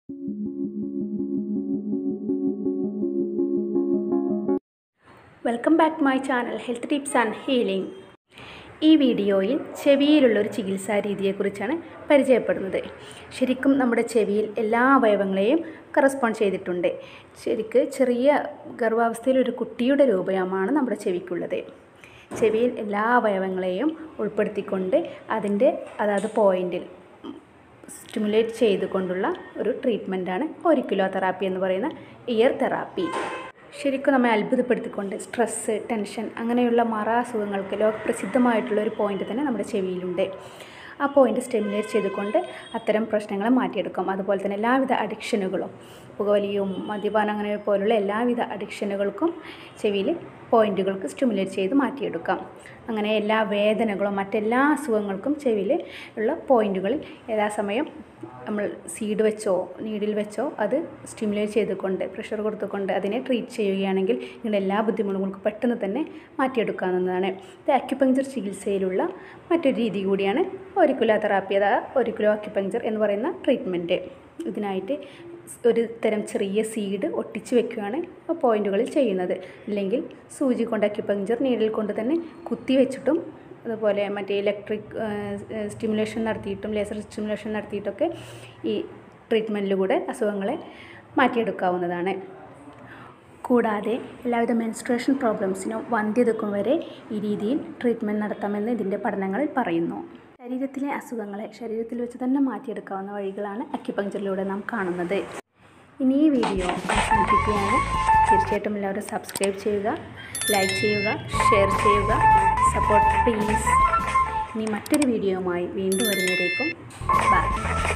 welcome back my channel health tips and healing ഈ വീഡിയോയിൽ ചെവിയിലുള്ളൊരു ചികിത്സാ രീതിയെക്കുറിച്ചാണ് പരിചയപ്പെടുന്നത് ശരിക്കും നമ്മുടെ ചെവിയിൽ എല്ലാ അവയവങ്ങളെയും കറസ്പോണ്ട് ചെയ്തിട്ടുണ്ട് ശരിക്ക് ചെറിയ ഗർഭാവസ്ഥയിൽ ഒരു കുട്ടിയുടെ രൂപമാണ് നമ്മുടെ ചെവിക്കുള്ളത് ചെവിയിൽ എല്ലാ അവയവങ്ങളെയും ഉൾപ്പെടുത്തിക്കൊണ്ട് അതിൻ്റെ അതാത് പോയിൻറ്റിൽ സ്റ്റിമുലേറ്റ് ചെയ്തുകൊണ്ടുള്ള ഒരു ട്രീറ്റ്മെൻറ്റാണ് ഒരിക്കുലോ തെറാപ്പി എന്ന് പറയുന്ന ഇയർ തെറാപ്പി ശരിക്കും നമ്മെ അത്ഭുതപ്പെടുത്തിക്കൊണ്ട് സ്ട്രെസ്സ് ടെൻഷൻ അങ്ങനെയുള്ള മറാസുഖങ്ങൾക്ക് ലോകപ്രസിദ്ധമായിട്ടുള്ള ഒരു പോയിന്റ് തന്നെ നമ്മുടെ ചെവിയിലുണ്ട് ആ പോയിന്റ് സ്റ്റിമുലേറ്റ് ചെയ്തുകൊണ്ട് അത്തരം പ്രശ്നങ്ങളെ മാറ്റിയെടുക്കും അതുപോലെ തന്നെ എല്ലാവിധ അഡിക്ഷനുകളും പുകവലിയും മദ്യപാനം അങ്ങനെ പോലുള്ള എല്ലാവിധ അഡിക്ഷനുകൾക്കും ചെവിയിൽ പോയിന്റുകൾക്ക് സ്റ്റിമുലേറ്റ് ചെയ്ത് മാറ്റിയെടുക്കാം അങ്ങനെ എല്ലാ വേദനകളും മറ്റെല്ലാ അസുഖങ്ങൾക്കും ചെവിയിൽ ഉള്ള പോയിന്റുകളിൽ യഥാസമയം നമ്മൾ സീഡ് വെച്ചോ നീഡിൽ വെച്ചോ അത് സ്റ്റിമുലേറ്റ് ചെയ്തുകൊണ്ട് പ്രഷർ കൊടുത്തുകൊണ്ട് അതിനെ ട്രീറ്റ് ചെയ്യുകയാണെങ്കിൽ നിങ്ങളുടെ എല്ലാ ബുദ്ധിമുട്ടുകൾക്കും പെട്ടെന്ന് തന്നെ മാറ്റിയെടുക്കാവുന്നതാണ് ഇത് അക്യുപങ്ചർ ചികിത്സയിലുള്ള മറ്റൊരു രീതി കൂടിയാണ് ഒരിക്കുലോ തെറാപ്പി അതായത് ഒരിക്കുലോ അക്യുപങ്ചർ എന്ന് പറയുന്ന ട്രീറ്റ്മെൻറ്റ് ഇതിനായിട്ട് ഒരു തരം ചെറിയ സീഡ് ഒട്ടിച്ച് വെക്കുകയാണ് പോയിന്റുകളിൽ ചെയ്യുന്നത് അല്ലെങ്കിൽ സൂചി കൊണ്ട് അക്യുപങ്ചർ നീഡിൽ കൊണ്ട് തന്നെ കുത്തി വെച്ചിട്ടും അതുപോലെ മറ്റേ ഇലക്ട്രിക് സ്റ്റിമുലേഷൻ നടത്തിയിട്ടും ലേസർ സ്റ്റിമുലേഷൻ നടത്തിയിട്ടൊക്കെ ഈ ട്രീറ്റ്മെൻറ്റിലൂടെ അസുഖങ്ങളെ മാറ്റിയെടുക്കാവുന്നതാണ് കൂടാതെ എല്ലാവിധ മെൻസ്ട്രേഷൻ പ്രോബ്ലംസിനും വന്ധ്യതക്കും വരെ ഈ രീതിയിൽ ട്രീറ്റ്മെൻറ്റ് നടത്താമെന്ന് ഇതിൻ്റെ പഠനങ്ങളിൽ പറയുന്നു ശരീരത്തിലെ അസുഖങ്ങളെ ശരീരത്തിൽ വെച്ച് തന്നെ മാറ്റിയെടുക്കാവുന്ന വഴികളാണ് അക്യുപങ്ചറിലൂടെ നാം കാണുന്നത് ഇനി ഈ വീഡിയോ അവസാനിപ്പിക്കുകയാണ് തീർച്ചയായിട്ടും എല്ലാവരും സബ്സ്ക്രൈബ് ചെയ്യുക ലൈക്ക് ചെയ്യുക ഷെയർ ചെയ്യുക സപ്പോർട്ട് പ്ലീസ് ഇനി മറ്റൊരു വീഡിയോയുമായി വീണ്ടും വരുന്നവരേക്കും ബൈ